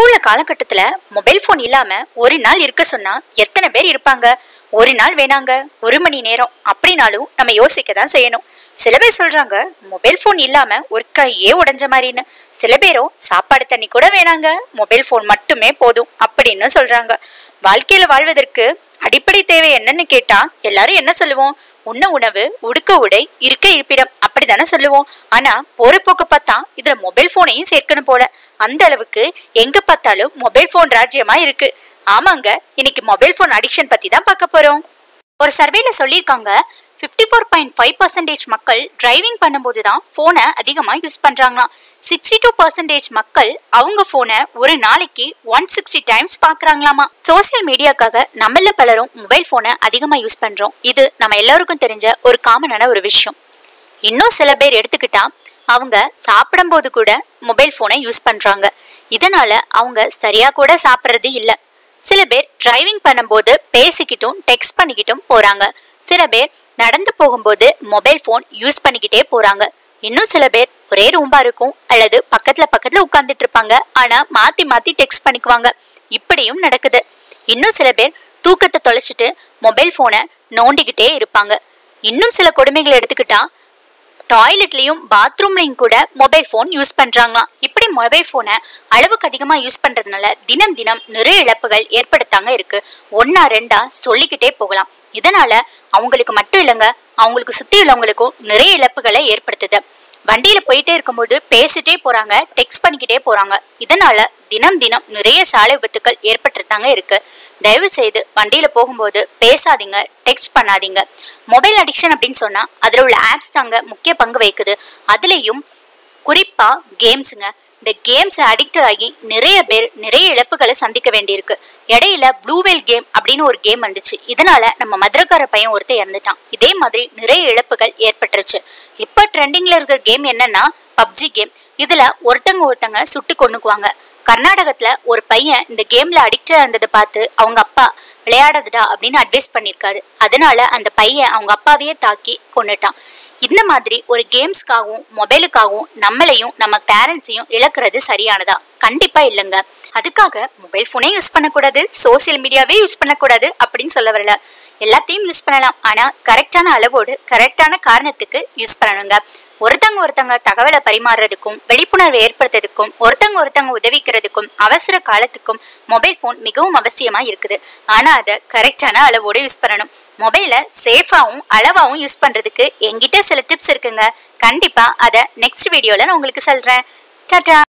உள்ள காலகட்டத்துல mobile phone இல்லாம ஒரு நாள் இருக்க சொன்னா எத்தனை பேர் இருப்பாங்க ஒரு நாள் வேணாங்க ஒரு மணி நேரம் அப்படின்னாலும் நம்ம யோசிக்க தான் செய்யணும் சில பேர் சொல்றாங்க மொபைல் ஃபோன் இல்லாம ஒரு கையே உடைஞ்ச மாதிரின்னு சில பேரும் சாப்பாடு தண்ணி கூட வேணாங்க மொபைல் ஃபோன் மட்டுமே போதும் அப்படின்னு சொல்றாங்க வாழ்க்கையில வாழ்வதற்கு அடிப்படை தேவை என்னன்னு கேட்டா எல்லாரும் என்ன சொல்லுவோம் உண்ண உணவு உடுக்க உடை இருக்க இருப்பிடம் அப்படித்தானே சொல்லுவோம் ஆனா போற போக்க பார்த்தா இதுல மொபைல் போனையும் சேர்க்கணும் போல அந்த அளவுக்கு எங்க பார்த்தாலும் மொபைல் போன் ராஜ்யமா இருக்கு ஆமாங்க இன்னைக்கு மொபைல் போன் அடிக்ஷன் பத்தி தான் பார்க்க போறோம் ஒரு சர்வேல சொல்லியிருக்காங்க 54.5% ஃபோர் பாயிண்ட் ஃபைவ் பர்சன்டேஜ் மக்கள் டிரைவிங் பண்ணும்போது தான் ஃபோனை அதிகமாக யூஸ் பண்ணுறாங்களாம் சிக்ஸ்டி டூ பர்சன்டேஜ் மக்கள் அவங்க ஃபோனை ஒரு நாளைக்கு ஒன் சிக்ஸ்டி டைம்ஸ் பார்க்குறாங்களாமா சோசியல் மீடியாக்காக நம்மள பலரும் மொபைல் ஃபோனை அதிகமாக யூஸ் பண்ணுறோம் இது நம்ம எல்லாருக்கும் தெரிஞ்ச ஒரு காமனான ஒரு விஷயம் இன்னும் சில பேர் எடுத்துக்கிட்டா அவங்க சாப்பிடும்போது கூட மொபைல் ஃபோனை யூஸ் பண்றாங்க இதனால அவங்க சரியா கூட சாப்பிட்றது இல்ல சில பேர் டிரைவிங் பண்ணும்போது பேசிக்கிட்டும் டெக்ஸ்ட் பண்ணிக்கிட்டும் போறாங்க சில பேர் நடந்து போகும்போது மொபைல் ஃபோன் யூஸ் பண்ணிக்கிட்டே போறாங்க இன்னும் சில பேர் ஒரே ரூம்பா இருக்கும் அல்லது பக்கத்துல பக்கத்துல உட்கார்ந்துட்டு இருப்பாங்க ஆனா மாத்தி மாத்தி டெக்ஸ்ட் பண்ணிக்குவாங்க இப்படியும் நடக்குது இன்னும் சில பேர் தூக்கத்தை தொலைச்சிட்டு மொபைல் ஃபோனை நோண்டிக்கிட்டே இருப்பாங்க இன்னும் சில கொடுமைகளை எடுத்துக்கிட்டா டாய்லெட்லயும் பாத்ரூம்லயும் கூட மொபைல் ஃபோன் யூஸ் பண்றாங்களாம் இப்படி மொபைல் ஃபோனை அளவுக்கு அதிகமா யூஸ் பண்றதுனால தினம் தினம் நிறைய இழப்புகள் ஏற்படுத்தாங்க இருக்கு ஒன்னா ரெண்டா சொல்லிக்கிட்டே போகலாம் இதனால அவங்களுக்கு மட்டும் இல்லைங்க அவங்களுக்கு சுத்தி உள்ளவங்களுக்கும் நிறைய இழப்புகளை ஏற்படுத்துது வண்டியில போயிட்டே இருக்கும்போது பேசிட்டே போறாங்க டெக்ஸ்ட் பண்ணிக்கிட்டே போறாங்க இதனால தினம் தினம் நிறைய சாலை விபத்துக்கள் ஏற்பட்டுதாங்க இருக்கு தயவு செய்து வண்டியில போகும்போது பேசாதீங்க டெக்ஸ்ட் பண்ணாதீங்க மொபைல் அடிக்ஷன் அப்படின்னு சொன்னா அதுல உள்ள ஆப்ஸ் தாங்க முக்கிய பங்கு வகிக்குது அதுலயும் குறிப்பா கேம்ஸுங்க இந்த கேம்ஸ் அடிக்டட் ஆகி நிறைய பேர் நிறைய இழப்புகளை சந்திக்க வேண்டியிருக்கு இடையில ப்ளூவேல் கேம் அப்படின்னு ஒரு கேம் வந்துச்சு இதனால நம்ம மதுரக்கார பையன் ஒருத்தர் இறந்துட்டான் இதே மாதிரி நிறைய இழப்புகள் ஏற்பட்டுருச்சு இப்ப ட்ரெண்டிங்ல இருக்கிற கேம் என்னன்னா பப்ஜி கேம் இதுல ஒருத்தங்க ஒருத்தங்க சுட்டு கொண்டுக்குவாங்க கர்நாடகத்துல ஒரு பையன் இந்த கேம்ல அடிக்டா இருந்ததை பார்த்து அவங்க அப்பா விளையாடாதடா அப்படின்னு அட்வைஸ் பண்ணிருக்காரு அதனால அந்த பையன் அவங்க அப்பாவையே தாக்கி கொன்னுட்டான் இந்த மாதிரி ஒரு கேம்ஸ்க்காகவும் மொபைலுக்காகவும் நம்மளையும் நம்ம பேரண்ட்ஸையும் இழக்கிறது சரியானதா கண்டிப்பா இல்லைங்க அதுக்காக மொபைல் போனே யூஸ் பண்ணக்கூடாது சோசியல் மீடியாவே யூஸ் பண்ணக்கூடாது அப்படின்னு சொல்ல வரல எல்லாத்தையும் யூஸ் பண்ணலாம் ஆனா கரெக்டான அளவோடு கரெக்டான காரணத்துக்கு யூஸ் பண்ணணுங்க ஒருத்தங்க ஒருத்தங்க தகவலை பரிமாறுறதுக்கும் விழிப்புணர்வு ஏற்படுத்துறதுக்கும் ஒருத்தங்க ஒருத்தங்க உதவிக்கிறதுக்கும் அவசர காலத்துக்கும் மொபைல் ஃபோன் மிகவும் அவசியமா இருக்குது ஆனா அதை கரெக்டான அளவோடு யூஸ் பண்ணணும் மொபைலை சேஃபாவும் அளவாவும் யூஸ் பண்றதுக்கு என்கிட்ட சில டிப்ஸ் இருக்குங்க கண்டிப்பா அதை நெக்ஸ்ட் வீடியோல நான் உங்களுக்கு சொல்றேன் டாடா